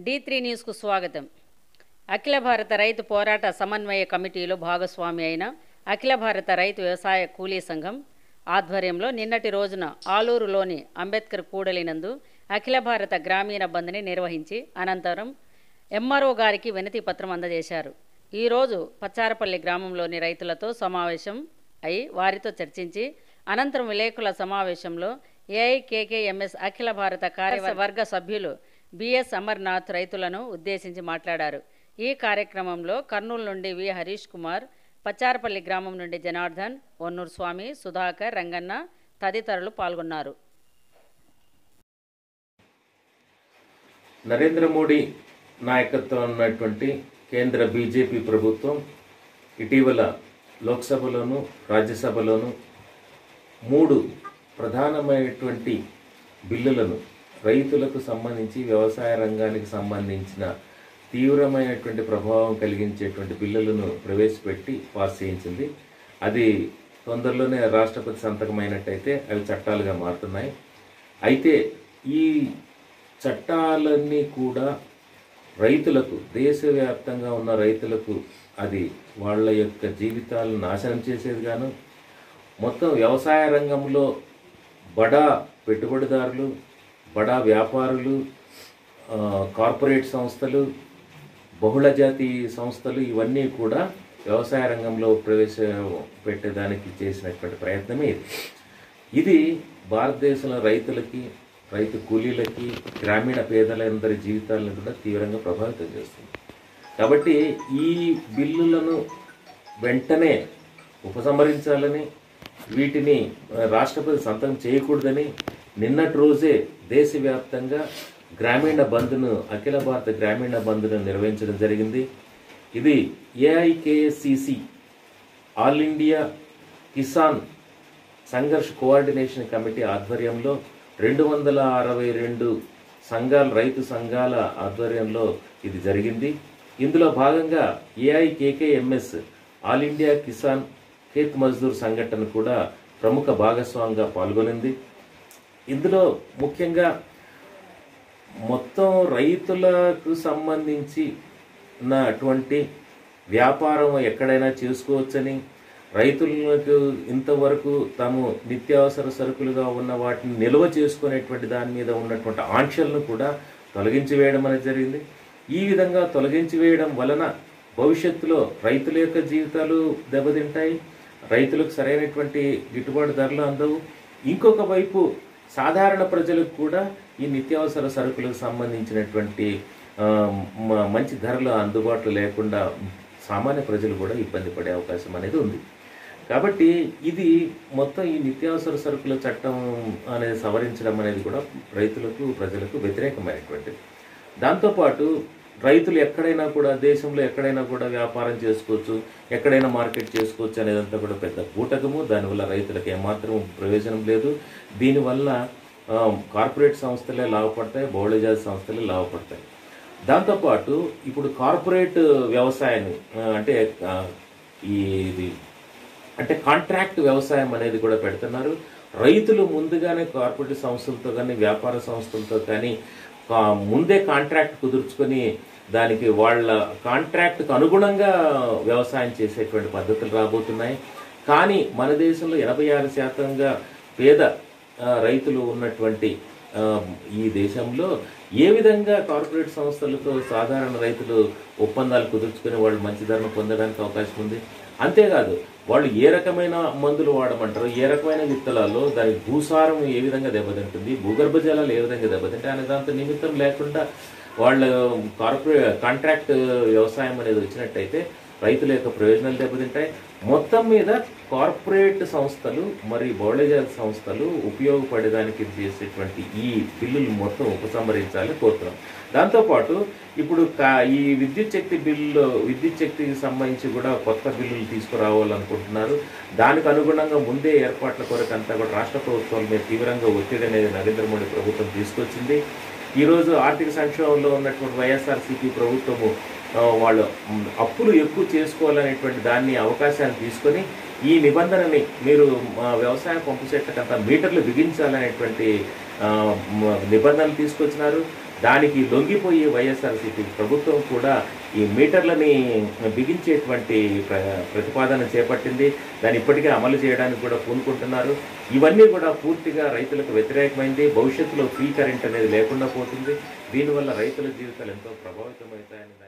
D three న్యూస్కు స్వాగతం అఖిల భారత రైతు పోరాట సమన్వయ కమిటీలో భాగస్వామి అయిన అఖిల భారత రైతు వ్యవసాయ కూలీ సంఘం ఆధ్వర్యంలో నిన్నటి రోజున ఆలూరులోని అంబేద్కర్ కూడలినందు అఖిల భారత గ్రామీణ బంద్ని నిర్వహించి అనంతరం ఎంఆర్ఓ గారికి వినతి పత్రం అందజేశారు ఈరోజు పచ్చారపల్లి గ్రామంలోని రైతులతో సమావేశం అయి వారితో చర్చించి అనంతరం విలేకరుల సమావేశంలో ఏఐకేకేఎంఎస్ అఖిల భారత కార్యవర్గ సభ్యులు బిఎస్ అమర్నాథ్ రైతులను ఉద్దేశించి మాట్లాడారు ఈ కార్యక్రమంలో కర్నూలు నుండి వి హరీష్ కుమార్ పచ్చారపల్లి గ్రామం నుండి జనార్దన్ ఒన్నూరు స్వామి సుధాకర్ రంగన్న తదితరులు పాల్గొన్నారు నరేంద్ర మోడీ నాయకత్వం ఉన్నటువంటి కేంద్ర బీజేపీ ప్రభుత్వం ఇటీవల లోక్సభలోను రాజ్యసభలోను మూడు ప్రధానమైనటువంటి బిల్లులను రైతులకు సంబంధించి వ్యవసాయ రంగానికి సంబంధించిన తీవ్రమైనటువంటి ప్రభావం కలిగించేటువంటి బిల్లులను ప్రవేశపెట్టి పాస్ చేయించింది అది తొందరలోనే రాష్ట్రపతి సంతకమైనట్టయితే అవి చట్టాలుగా మారుతున్నాయి అయితే ఈ చట్టాలన్నీ కూడా రైతులకు దేశవ్యాప్తంగా ఉన్న రైతులకు అది వాళ్ళ యొక్క జీవితాలను నాశనం చేసేది గాను మొత్తం వ్యవసాయ రంగంలో బడా పెట్టుబడిదారులు బడా వ్యాపారులు ఆ, కార్పొరేట్ సంస్థలు బహుళజాతి సంస్థలు ఇవన్నీ కూడా వ్యవసాయ రంగంలో ప్రవేశపెట్టేదానికి చేసినటువంటి ప్రయత్నమే ఇది ఇది భారతదేశంలో రైతులకి రైతు కూలీలకి గ్రామీణ పేదలందరి జీవితాలను కూడా తీవ్రంగా ప్రభావితం చేస్తుంది కాబట్టి ఈ బిల్లులను వెంటనే ఉపసంహరించాలని వీటిని ఆ, రాష్ట్రపతి సంతకం చేయకూడదని నిన్నటి రోజే దేశవ్యాప్తంగా గ్రామీణ బంద్ను అఖిల భారత గ్రామీణ బంద్ను నిర్వహించడం జరిగింది ఇది AIKSCC all India Kisan Sangharsh coordination committee ఆధ్వర్యంలో రెండు వందల అరవై రెండు సంఘాల రైతు సంఘాల ఆధ్వర్యంలో ఇది జరిగింది ఇందులో భాగంగా AIKKMS all India Kisan Khet Mazdoor Sangathan కూడా ప్రముఖ భాగస్వామిగా పాల్గొనింది ఇందులో ముఖ్యంగా మొత్తం రైతులకు సంబంధించి ఉన్న అటువంటి వ్యాపారం ఎక్కడైనా చేసుకోవచ్చని రైతులకు ఇంతవరకు తాము నిత్యావసర సరుకులుగా ఉన్న వాటిని నిల్వ చేసుకునేటువంటి దాని మీద ఉన్నటువంటి ఆంక్షలను కూడా తొలగించి వేయడం అనేది జరిగింది ఈ విధంగా తొలగించి వేయడం వలన భవిష్యత్తులో రైతుల యొక్క జీవితాలు దెబ్బతింటాయి రైతులకు సరైనటువంటి గిట్టుబాటు ధరలు అందవు ఇంకొక వైపు సాధారణ ప్రజలకు కూడా ఈ నిత్యావసర సరుకులకు సంబంధించినటువంటి ఆ, మ- మంచి ధరలు అందుబాటులో లేకుండా సామాన్య ప్రజలు కూడా ఇబ్బంది పడే అవకాశం అనేది ఉంది కాబట్టి ఇది మొత్తం ఈ నిత్యావసర సరుకుల చట్టం అనేది సవరించడం అనేది కూడా రైతులకు ప్రజలకు వ్యతిరేకమైనటువంటిది దాంతోపాటు రైతులు ఎక్కడైనా కూడా దేశంలో ఎక్కడైనా కూడా వ్యాపారం చేసుకోవచ్చు ఎక్కడైనా మార్కెట్ చేసుకోవచ్చు అనేదంతా కూడా పెద్ద బూటకము దానివల్ల రైతులకు ఏమాత్రం ప్రయోజనం లేదు దీనివల్ల ఆ, కార్పొరేట్ సంస్థలే లాభపడతాయి బహుళజాతి సంస్థలే లాభపడతాయి దాంతోపాటు ఇప్పుడు కార్పొరేట్ వ్యవసాయాన్ని ఆ, అంటే ఆ, ఈ ఇది అంటే కాంట్రాక్ట్ వ్యవసాయం అనేది కూడా పెడుతున్నారు రైతులు ముందుగానే కార్పొరేట్ సంస్థలతో కానీ వ్యాపార సంస్థలతో కానీ ఆ, ముందే కాంట్రాక్ట్ కుదుర్చుకొని దానికి వాళ్ళ కాంట్రాక్ట్కి అనుగుణంగా వ్యవసాయం చేసేటువంటి పద్ధతులు రాబోతున్నాయి కానీ మన దేశంలో ఎనభై ఆరు శాతంగా పేద ఆ, రైతులు ఉన్నటువంటి ఆ, ఈ దేశంలో ఏ విధంగా కార్పొరేట్ సంస్థలతో సాధారణ రైతులు ఒప్పందాలు కుదుర్చుకుని వాళ్ళు మంచి ధరను పొందడానికి అవకాశం ఉంది అంతేకాదు వాళ్ళు ఏ రకమైన మందులు వాడమంటారు ఏ రకమైన విత్తనాల్లో దాని భూసారం ఏ విధంగా దెబ్బతింటుంది భూగర్భ జలాలు ఏ విధంగా దెబ్బతింటాయి అనే దాంతో నిమిత్తం లేకుండా వాళ్ళ కార్పొరేట్ కాంట్రాక్ట్ వ్యవసాయం అనేది వచ్చినట్టయితే రైతుల యొక్క ప్రయోజనాలు దెబ్బతింటాయి మొత్తం మీద కార్పొరేట్ సంస్థలు మరి బౌళజాతి సంస్థలు ఉపయోగపడేదానికి చేసేటువంటి ఈ బిల్లులు మొత్తం ఉపసంహరించాలని కోరుతున్నాం దాంతోపాటు ఇప్పుడు కా- ఈ విద్యుత్ శక్తి బిల్లు విద్యుత్ శక్తికి సంబంధించి కూడా కొత్త బిల్లులు తీసుకురావాలనుకుంటున్నారు దానికి అనుగుణంగా ముందే ఏర్పాట్ల కొరకు అంతా కూడా రాష్ట్ర ప్రభుత్వాల మీద తీవ్రంగా ఒత్తిడి అనేది నరేంద్ర మోడీ ప్రభుత్వం తీసుకొచ్చింది ఈరోజు ఆర్థిక సంక్షోభంలో ఉన్నటువంటి వైఎస్ఆర్సీపీ ప్రభుత్వము ఆ, వాళ్ళు మ్, అప్పులు ఎక్కువ చేసుకోవాలనేటువంటి దాన్ని అవకాశాన్ని తీసుకొని ఈ నిబంధనని మీరు మా వ్యవసాయ పంపు చెట్లకంతా మీటర్లు బిగించాలనేటువంటి ఆ, మ- నిబంధనలు తీసుకొచ్చినారు దానికి లొంగిపోయి వైఎస్ఆర్సీపీ ప్రభుత్వం కూడా ఈ మీటర్లని బిగించేటువంటి ప్ర ప్రతిపాదన చేపట్టింది దాన్ని ఇప్పటికే అమలు చేయడానికి కూడా పూనుకుంటున్నారు ఇవన్నీ కూడా పూర్తిగా రైతులకు వ్యతిరేకమైంది భవిష్యత్తులో ఫ్రీ కరెంట్ అనేది లేకుండా పోతుంది దీనివల్ల రైతుల జీవితాలు ఎంతో ప్రభావితం అవుతాయని